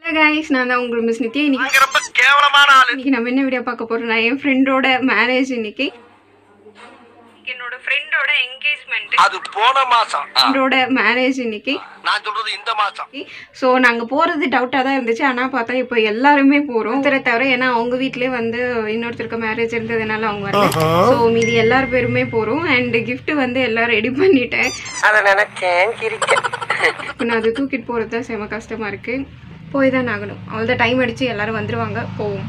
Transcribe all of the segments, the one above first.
Guys நான் தான் உங்கள் மிஸ் நித்யா இன்னைக்கு ரொம்ப கேவலமான ஆளு இன்னைக்கு நம்ம என்ன வீடியோ பார்க்க போறோம் நான் என் ஃப்ரெண்டோட மேரேஜ் இன்னைக்கு என்னோட ஃப்ரெண்டோட என்கேஜ்மெண்ட் அது போன மாசம் ஆ, ஃப்ரெண்டோட மேரேஜ் இன்னைக்கு நான் சொல்றது இந்த மாசம் ஸோ நாங்கள் போகிறது டவுட்டாக தான் இருந்துச்சு ஆனால் பார்த்தா இப்போ எல்லாருமே போகிறோம் ஒருத்தரை தவிர ஏன்னா அவங்க வீட்டிலே வந்து இன்னொருத்தருக்கு மேரேஜ் இருந்ததுனால அவங்க வரல ஸோ மீதி எல்லார் பேருமே போகிறோம் அண்ட் gift வந்து எல்லாம் ரெடி பண்ணிட்டேன் அத நினைச்சேன் சிரிச்சேன் இப்போ நான் அது தூக்கிட்டு போகிறது தான் செம கஷ்டமாக இருக்குது போய் தான் ஆகணும் அவ்வளோ டைம் அடித்து எல்லாரும் வந்துருவாங்க போவோம்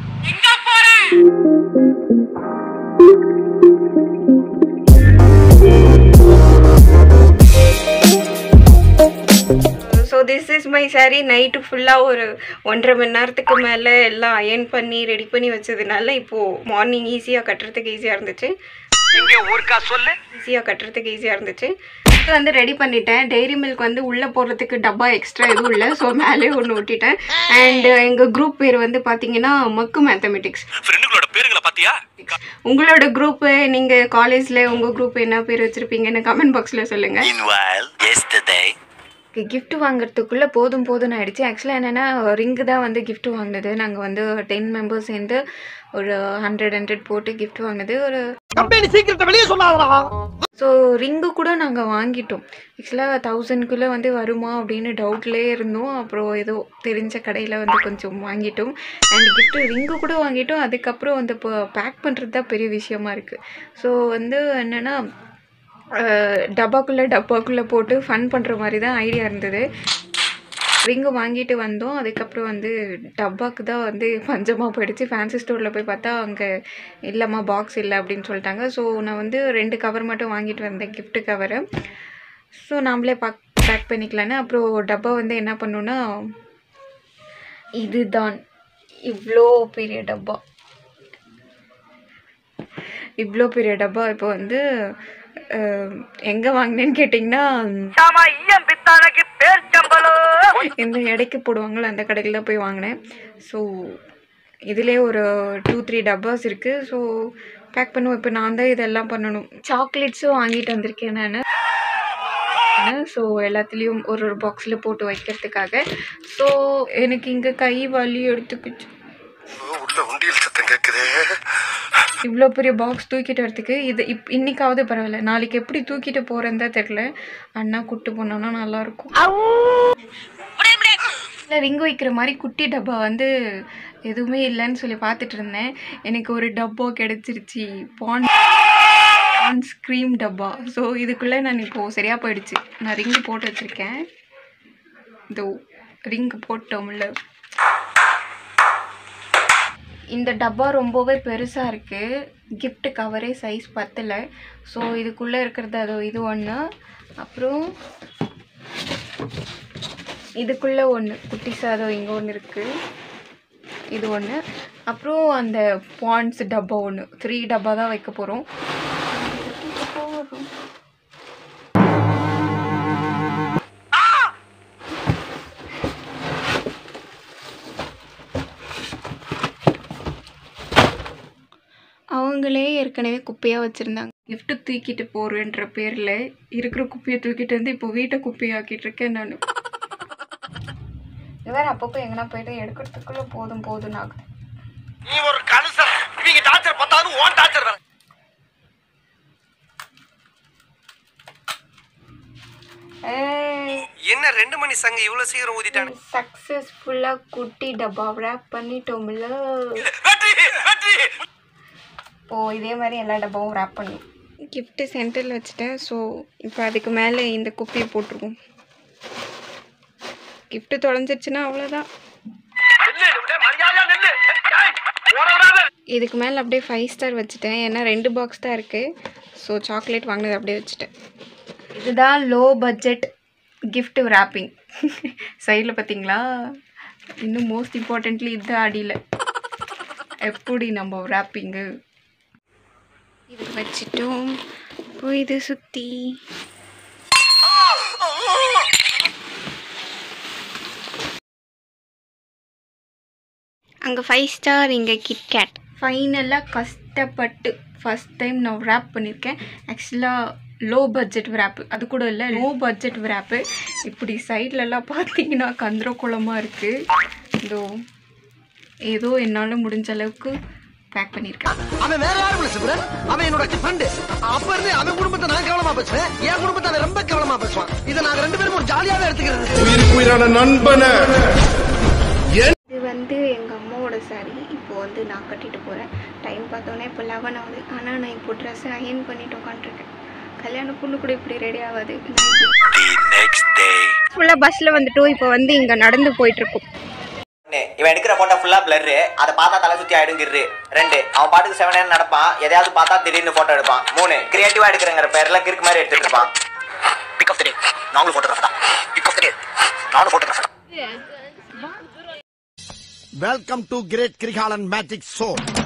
so this is my saree night ஃபுல்லாக ஒரு ஒன்றரை மணி நேரத்துக்கு மேலே எல்லாம் அயன் பண்ணி ரெடி பண்ணி வச்சதுனால இப்போது மார்னிங் ஈஸியாக கட்டுறதுக்கு ஈஸியாக இருந்துச்சு இங்க ஊருக்கா சொல்லு ஈஸியாக கட்டுறதுக்கு ஈஸியாக இருந்துச்சு இது வந்து ரெடி பண்ணிட்டேன் டெய்ரி மில்க் வந்து உள்ளே போடுறதுக்கு டப்பா எக்ஸ்ட்ரா எதுவும் இல்லை ஸோ மேலே ஒன்று ஒட்டிட்டேன் அண்ட் எங்கள் குரூப் பேர் வந்து பார்த்தீங்கன்னா மக்கு மேத்தமெட்டிக்ஸ் ஃப்ரெண்டுகளோட பேருங்களை பாத்தியா உங்களோட குரூப்பு நீங்கள் காலேஜில் உங்கள் குரூப் என்ன பேர் வச்சுருப்பீங்கன்னு கமெண்ட் பாக்ஸில் சொல்லுங்கள் Meanwhile, yesterday. gift வாங்குறதுக்குள்ளே போதும் போதும்னு ஆயிடுச்சு ஆக்சுவலாக என்னென்னா ரிங்கு தான் வந்து gift வாங்கினது நாங்கள் வந்து டென் மெம்பர்ஸ் சேர்ந்து ஒரு ஹண்ட்ரட் ஹண்ட்ரட் போட்டு gift வாங்கினது ஒரு கம்பெனி சீக்கிரத்தை வெளியே சொல்லாதடா ஸோ ரிங்கு கூட நாங்கள் வாங்கிட்டோம் ஆக்சுவலாக தௌசண்ட்குள்ளே வந்து வருமா அப்படின்னு டவுட்லேயே இருந்தோம் அப்புறம் ஏதோ தெரிஞ்ச கடையில் வந்து கொஞ்சம் வாங்கிட்டோம் அண்ட் கிஃப்ட்டு ரிங்கு கூட வாங்கிட்டோம் அதுக்கப்புறம் வந்து இப்போ பேக் பண்ணுறது தான் பெரிய விஷயமா இருக்குது ஸோ வந்து என்னென்னா டப்பாக்குள்ளே டப்பாக்குள்ளே போட்டு ஃபன் பண்ணுற மாதிரி தான் ஐடியா இருந்தது ரிங்கு வாங்கிட்டு வந்தோம் அதுக்கப்புறம் வந்து டப்பாக்கு தான் வந்து பஞ்சமாக போயிடுச்சு ஃபேன்சி ஸ்டோரில் போய் பார்த்தா அங்கே இல்லைம்மா பாக்ஸ் இல்லை அப்படின்னு சொல்லிட்டாங்க ஸோ நான் வந்து ரெண்டு கவர் மட்டும் வாங்கிட்டு வந்தேன் gift கவரு ஸோ நாமளே பாக் பேக் பண்ணிக்கலான்னு அப்புறம் டப்பா வந்து என்ன பண்ணோன்னா இதுதான் இவ்வளோ பெரிய டப்பா இவ்வளோ பெரிய டப்பா இப்போ வந்து எங்கே வாங்கினேன்னு கேட்டிங்கன்னா இந்த எடைக்கு போடுவாங்கள்ல அந்த கடையில் தான் போய் வாங்கினேன் ஸோ இதிலே ஒரு டூ த்ரீ டப்பாஸ் இருக்குது ஸோ பேக் பண்ணுவோம் இப்போ நான் தான் இதெல்லாம் பண்ணணும் சாக்லேட்ஸும் வாங்கிட்டு வந்திருக்கேன் நான் ஸோ எல்லாத்துலேயும் ஒரு ஒரு பாக்ஸில் போட்டு வைக்கிறதுக்காக ஸோ எனக்கு இங்கே கை வலி எடுத்துக்கிச்சு உள்ள உண்டியல் சத்தம் கேக்குதே இவ்வளோ பெரிய பாக்ஸ் தூக்கிட்டு வரதுக்கு இது இப் இன்னைக்காவது பரவாயில்ல நாளைக்கு எப்படி தூக்கிட்டு போகிறேன்னு தான் தெரில அண்ணா கூட்டு போனோன்னா நல்லாயிருக்கும் இல்லை ரிங்கு வைக்கிற மாதிரி குட்டி டப்பா வந்து எதுவுமே இல்லைன்னு சொல்லி பார்த்துட்டு இருந்தேன் எனக்கு ஒரு டப்பா கிடச்சிருச்சு பான் பான்ஸ் க்ரீம் டப்பா ஸோ இதுக்குள்ளே நான் இப்போது சரியாக போயிடுச்சு நான் ரிங்கு போட்டு வச்சுருக்கேன் இதோ ரிங்கு போட்டோம்ல இந்த டப்பா ரொம்பவே பெருசாக இருக்குது gift கவரே சைஸ் பத்தலை ஸோ இதுக்குள்ளே இருக்கிறது அதோ இது ஒன்று அப்புறம் இதுக்குள்ளே ஒன்று குட்டி சாதம் இங்கே ஒன்று இருக்குது இது ஒன்று அப்புறம் அந்த பாண்ட்ஸ் டப்பா ஒன்று த்ரீ டப்பா தான் வைக்க போகிறோம் அவங்களே ஏற்கனவே குப்பையாக வச்சுருந்தாங்க gift தூக்கிட்டு போகிறேன்ற பேரில் இருக்கிற குப்பையை தூக்கிட்டு வந்து இப்போ வீட்டை குப்பையாக்கிட்டு இருக்கேன் நான் வேற அப்பப்போ எங்கன்னா போயிட்டு எடுக்கிறதுக்குள்ளே போதும் போதும் ஆகுது நீ ஒரு கலுசர் இவங்க டார்ச்சர் பத்தாது ஓன் டார்ச்சர் வேற என்ன ரெண்டு மணி சங்க இவ்வளவு சீக்கிரம் ஊதிட்டானு சக்ஸஸ்ஃபுல்லாக குட்டி டப்பா ரேப் பண்ணிட்டோம்ல வெற்றி வெற்றி ஓ இதே மாதிரி எல்லா டப்பாவும் ரேப் பண்ணி கிஃப்ட்டு சென்டரில் வச்சுட்டேன் ஸோ இப்போ அதுக்கு மேலே இந்த குப்பியை போட்டுருவோம் gift தொலைஞ்சிருச்சுன்னா அவ்வளோதான் நில்லு, அப்படியே மரியாதையா நில்லு. ஏய், ஓட விடாத. இதுக்கு மேலே அப்படியே ஃபைவ் ஸ்டார் வச்சுட்டேன் ஏன்னா ரெண்டு பாக்ஸ் தான் இருக்குது ஸோ சாக்லேட் வாங்கினது அப்படியே வச்சுட்டேன் இதுதான் லோ பட்ஜெட் gift wrapping சைடில் பார்த்தீங்களா இன்னும் மோஸ்ட் இம்பார்ட்டன்ட்லி இது அடியில் எப்படி நம்ம wrapping-உ இது வச்சிட்டோம் இப்போ இது சுற்றி அங்கே ஃபைவ் ஸ்டார் இங்கே கிட்கேட் ஃபைனலாக கஷ்டப்பட்டு ஃபஸ்ட் டைம் நான் ரேப் பண்ணியிருக்கேன் ஆக்சுவலாக லோ பட்ஜெட் விராப்பு அது கூட இல்லை லோ பட்ஜெட் விராப்பு இப்படி சைட்லலாம் பார்த்தீங்கன்னா கந்திரக்குளமாக இருக்குது இதோ ஏதோ என்னால் முடிஞ்ச அளவுக்கு பேக் பண்ணியிருக்கேன் அவன் வேற யாரும் இல்ல சிம்ரன் அவன் என்னோட ஃப்ரெண்டு அப்ப இருந்து அவன் குடும்பத்தை நான் கவனமா பேசுவேன் என் குடும்பத்தை அவன் ரொம்ப கவனமா பேசுவான் இதை நாங்க ரெண்டு பேரும் ஒரு ஜாலியாவே எடுத்துக்கிறது உயிருக்கு உயிரான நண்பனை இது வந்து எங்கள் அம்மாவோட saree இப்போ வந்து நான் கட்டிட்டு போகிறேன் டைம் பார்த்தோன்னே இப்போ லெவன் ஆகுது ஆனால் நான் இப்போ ட்ரெஸ் அயன் பண்ணிட்டு உட்காந்துருக்கேன் கல்யாண பொண்ணு கூட இப்படி ரெடி ஆகாது ஃபுல்லாக பஸ்ஸில் வந்துட்டோம் இப்போ வந்து இங்கே நடந்து போயிட்டுருக்கோம் ஒண்ணு, இவன் எடுக்கிற போட்டோ ஃபுல்லா பிளர்ரு அதை பார்த்தா தலை சுத்தி ஆயிடுங்கிரு ரெண்டு அவன் பாட்டுக்கு செவனேன்னு நடப்பான் எதையாவது பார்த்தா திடீர்னு போட்டோ எடுப்பான் மூணு கிரியேட்டிவா எடுக்கிறங்கிற பேர்ல கிறுக்கு மாதிரி எடுத்துட்டு இருப்பான் பிக் ஆஃப் த டே நாங்களும் போட்டோகிராஃபர் தான் பிக் ஆஃப் த டே நானும் போட்டோகிராஃபர் தான் welcome to great Kirikalan magic show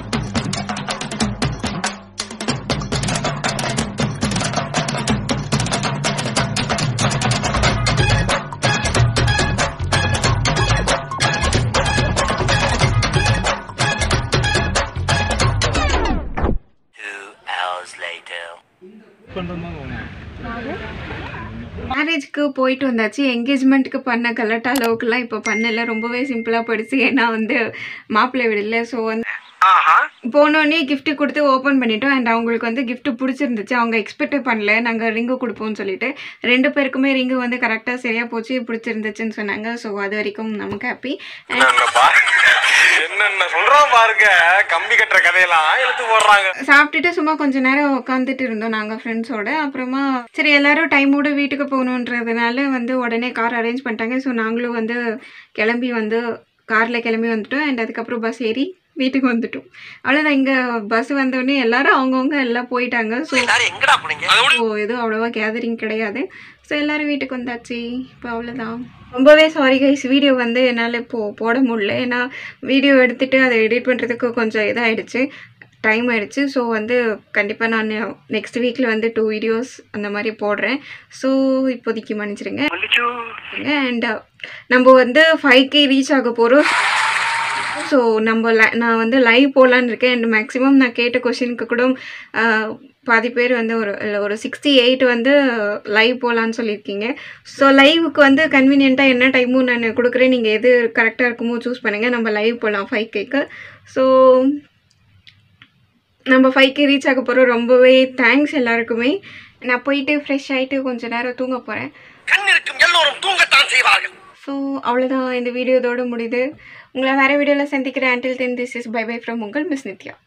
மேரேஜ்க்கு போயிட்டு வந்தாச்சு என்கேஜ்மெண்ட்டுக்கு பண்ண கலட்ட அளவுக்குலாம் இப்போ பண்ணல ரொம்பவே சிம்பிளாக போயிடுச்சு ஏன்னா வந்து மாப்பிள்ளை விடல ஸோ வந்து போனோடனே gift கொடுத்து ஓப்பன் பண்ணிட்டோம் அண்ட் அவங்களுக்கு வந்து gift பிடிச்சிருந்துச்சு அவங்க எக்ஸ்பெக்டே பண்ணல நாங்கள் ரிங்கு கொடுப்போம்னு சொல்லிட்டு ரெண்டு பேருக்குமே ரிங்கு வந்து கரெக்டாக சரியாக போச்சு பிடிச்சிருந்துச்சுன்னு சொன்னாங்க ஸோ அது வரைக்கும் நமக்கு ஹாப்பி என்னென்ன சொல்றான் பாருங்க கம்பி கட்டுற கதையெல்லாம் இழுத்து போடுறாங்க சாப்பிட்டுட்டு சும்மா கொஞ்ச நேரம் உட்காந்துட்டு இருந்தோம் நாங்கள் ஃப்ரெண்ட்ஸோட அப்புறமா சரி எல்லாரும் டைமோட வீட்டுக்கு போகணுன்றதுனால வந்து உடனே கார் அரேஞ்ச் பண்ணிட்டாங்க ஸோ நாங்களும் வந்து கிளம்பி வந்து காரில் கிளம்பி வந்துட்டோம் அண்ட் அதுக்கப்புறம் பஸ் ஏறி வீட்டுக்கு வந்துட்டோம் அவ்வளோதான் இங்கே பஸ் வந்தோடனே எல்லாரும் அவங்கவுங்க எல்லாம் போயிட்டாங்க ஸோ எங்கடா போனீங்க ஸோ எதுவும் அவ்வளோவா கேதரிங் கிடையாது ஸோ எல்லோரும் வீட்டுக்கு வந்தாச்சு இப்போ அவ்வளோதான் ரொம்பவே சாரி கைஸ் வீடியோ வந்து என்னால் இப்போது போட முடியல ஏன்னா வீடியோ எடுத்துகிட்டு அதை எடிட் பண்ணுறதுக்கு கொஞ்சம் இதாகிடுச்சு டைம் ஆயிடுச்சு ஸோ வந்து கண்டிப்பாக நான் நெக்ஸ்ட் வீக்கில் வந்து டூ வீடியோஸ் அந்த மாதிரி போடுறேன் ஸோ இப்போதைக்கு மன்னிச்சிடுங்க அண்ட் நம்ம வந்து ஃபைவ் கே ரீச் ஆக போகிறோம் ஸோ நம்ம லை நான் வந்து லைவ் போகலான்னு இருக்கேன் அண்ட் மேக்ஸிமம் நான் கேட்ட கொஷினுக்கு கூட ஆஹ், பாதி பேர் வந்து ஒரு இல்ல, ஒரு சிக்ஸ்டி எயிட் வந்து லைவ் போகலான்னு சொல்லியிருக்கீங்க ஸோ லைவுக்கு வந்து கன்வீனியண்ட்டாக என்ன டைமும் நான் கொடுக்குறேன் நீங்கள் எது கரெக்டாக இருக்குமோ சூஸ் பண்ணுங்கள் நம்ம லைவ் போகலாம் ஃபைவ் கேக்கு ஸோ நம்ம ஃபைவ் கே ரீச் ஆக போகிறோம் ரொம்பவே தேங்க்ஸ் எல்லாருக்குமே நான் போயிட்டு ஃப்ரெஷ் ஆகிட்டு கொஞ்ச நேரம் தூங்க போகிறேன் கண் இருக்கும் எல்லோரும் தூங்கத்தான் செய்வார்கள் ஸோ அவ்வளோதான் இந்த வீடியோ இதோட முடியுது உங்களை வேறு வீடியோவில் சந்திக்கிறேன் until then this is bye bye from உங்கள் மிஸ் நித்யா